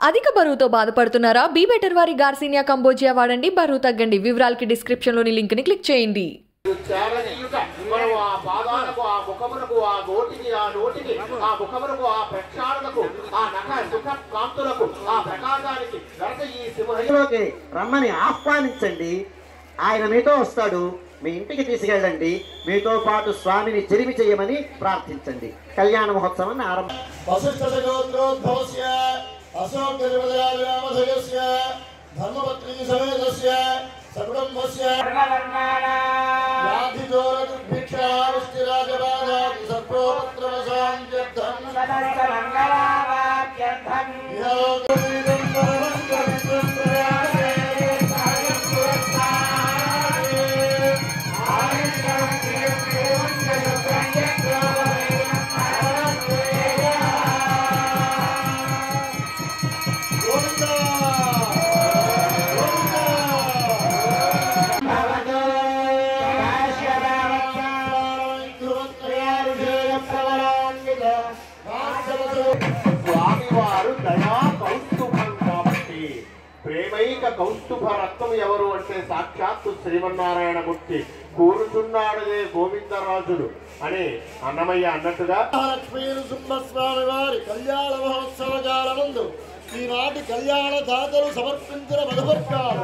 అధిక బరువుతో బాధపడుతున్నారా బీ బెటర్ వారి గార్సినియా కంబోజియా వాడండి బరువు తగ్గండి వివరాలకి డిస్క్రిప్షన్లోని లింక్ని క్లిక్ చేయండి చేరనీయుట మనం ఆ పాదాలకు ఆ ముఖమునకు ఆ నోటికి ఆ నోటికి ఆ ముఖమునకు ఆ ప్రక్షాళనకు ఆ నఖ సుఖ కాంతులకు ఆ ప్రకాశానికి గనక ఈ సింహ ఇంట్లోకి రమ్మని ఆహ్వానించండి ఆయన మీతో వస్తాడు మీ ఇంటికి తీసుకెళ్ళండి మీతో పాటు స్వామిని చెరిమి చేయమని ప్రార్థించండి కళ్యాణ మహోత్సవాన్ని ఆరంభం वसिष्ठगोत्रोद्भवस्य अशोकनिर्वदयाविरामधयस्य धर्मपत्नी समेतस्य सकुटुम्बस्य व्याधिदोरदुर्भिक्षावृष्टिराजबाधादि सर्पोपत्रवशान्त्यर्थम् इहलोकमीदं परमं पवित्रं प्रयासे గోవిందా స్వామివారు దయా కౌస్తుభం కాబట్టి ప్రేమైక కౌస్తుభ రత్నం ఎవరు అంటే సాక్షాత్తు శ్రీమన్నారాయణ మూర్తి కూరుచున్నాడుదే గోవిందరాజుడు అని అన్నమయ్య అన్నట్టుగా లక్ష్మీ నృసింహస్వామి వారి కళ్యాణ మహోత్సవ కాలమందు ఈనాటి కళ్యాణ దాతలు సమర్పించిన మధుపర్కాలు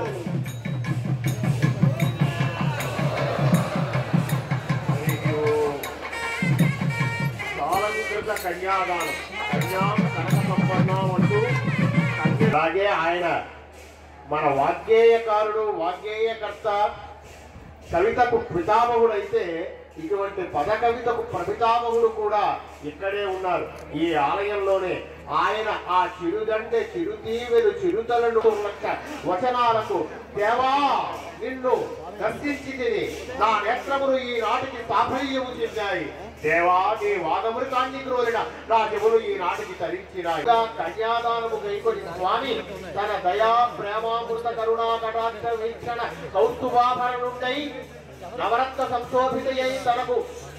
కాలంకృత కన్యాదానం కన్యాం కనక సంపన్నం అంటూ కన్య- అలాగే ఆయన మన వాగ్గేయకారుడు వాగ్గేయకర్త కవితకు పితామహుడు అయితే ఇటువంటి పద కవితకు ప్రపితామహుడు కూడా ఇక్కడే ఉన్నారు ఈ ఆలయంలోనే ఆయన ఆ చిరుదండె చిరుతీవెలు చిరుతలను లక్ష వచనాలకు దేవా నిన్ను దర్శించి తిని నా నేత్రములు ఈ నాటికి సాఫల్యము చెందాయి దేవా నీ వాదమృతాన్ని క్రోరిన నా చెవులు ఈ నాటికి తరించినాయి ఇలా కన్యాదానము కైకొని స్వామి తన దయా ప్రేమామృత కరుణా కటాక్ష వీక్షణ కౌస్తుభాభరణుండై నవరత్న సంశోభితయై తనకు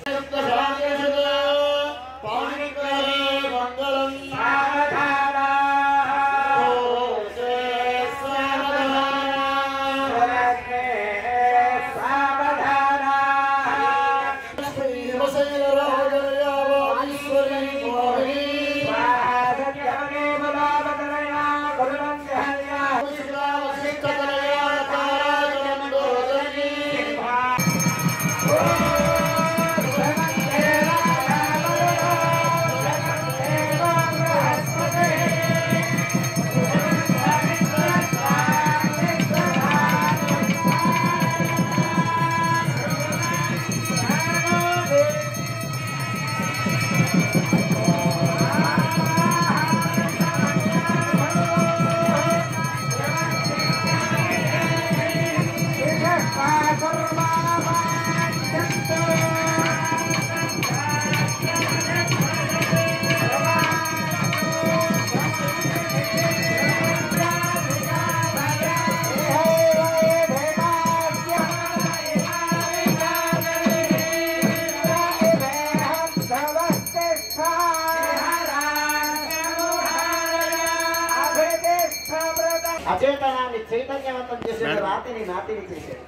పాణిగ్రహే మంగళం అచేతనాన్ని చైతన్యవంతం చేసేది రాతిని నాతిని చేసేది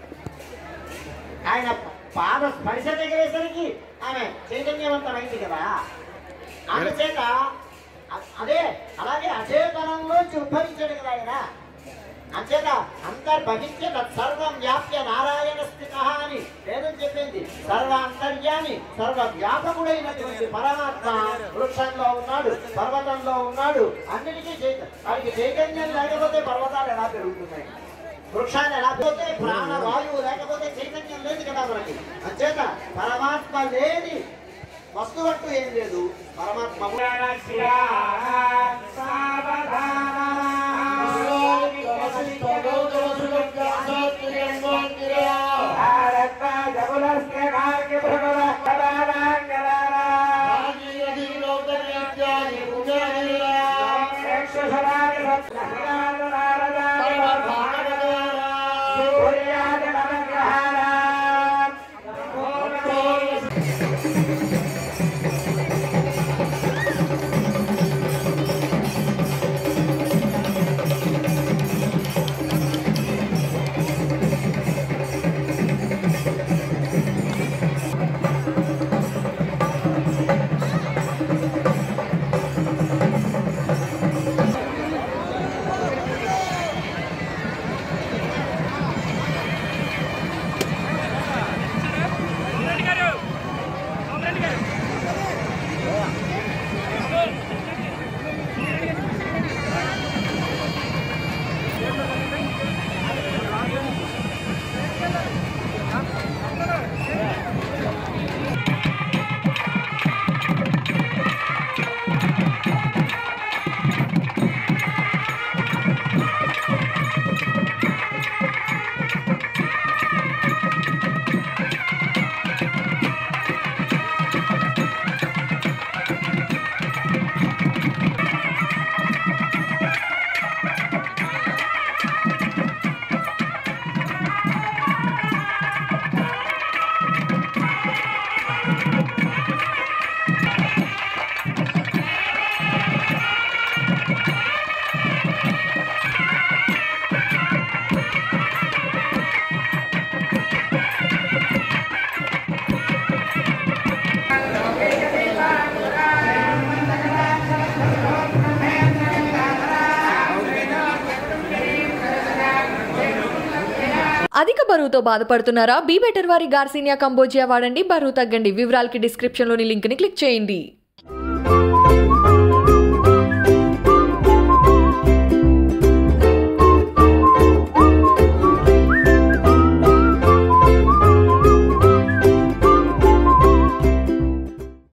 ఆయన పాద స్పర్శ తగిలేసరికి ఆమె చైతన్యవంతమైంది కదా అందుచేత అ- అదే అలాగే అచేతనంలోంచి ఉద్భవించాడు కదా ఆయన అంచేత అంతర్బహిష్య తత్సర్వం వ్యాప్య నారాయణ స్థిత అని వేదం చెప్పింది సర్వ అంతర్యామి సర్వ వ్యాపకుడైనటువంటి పరమాత్మ వృక్షంలో ఉన్నాడు పర్వతంలో ఉన్నాడు అన్నిటికీ చైత వాడికి చైతన్యం లేకపోతే పర్వతాలు ఎలా పెరుగుతున్నాయి వృక్షాలు ఎలా పోతే ప్రాణవాయువు లేకపోతే చైతన్యం లేదు కదా మనకి అంచేత పరమాత్మ లేని వస్తువు అంటూ ఏం లేదు పరమాత్మ Thank బరువుతో బాధపడుతున్నారా బీ బెటర్ వారి గార్సినియా కంబోజియా వాడండి బరువు తగ్గండి వివరాలకి డిస్క్రిప్షన్లోని లింక్ని క్లిక్ చేయండి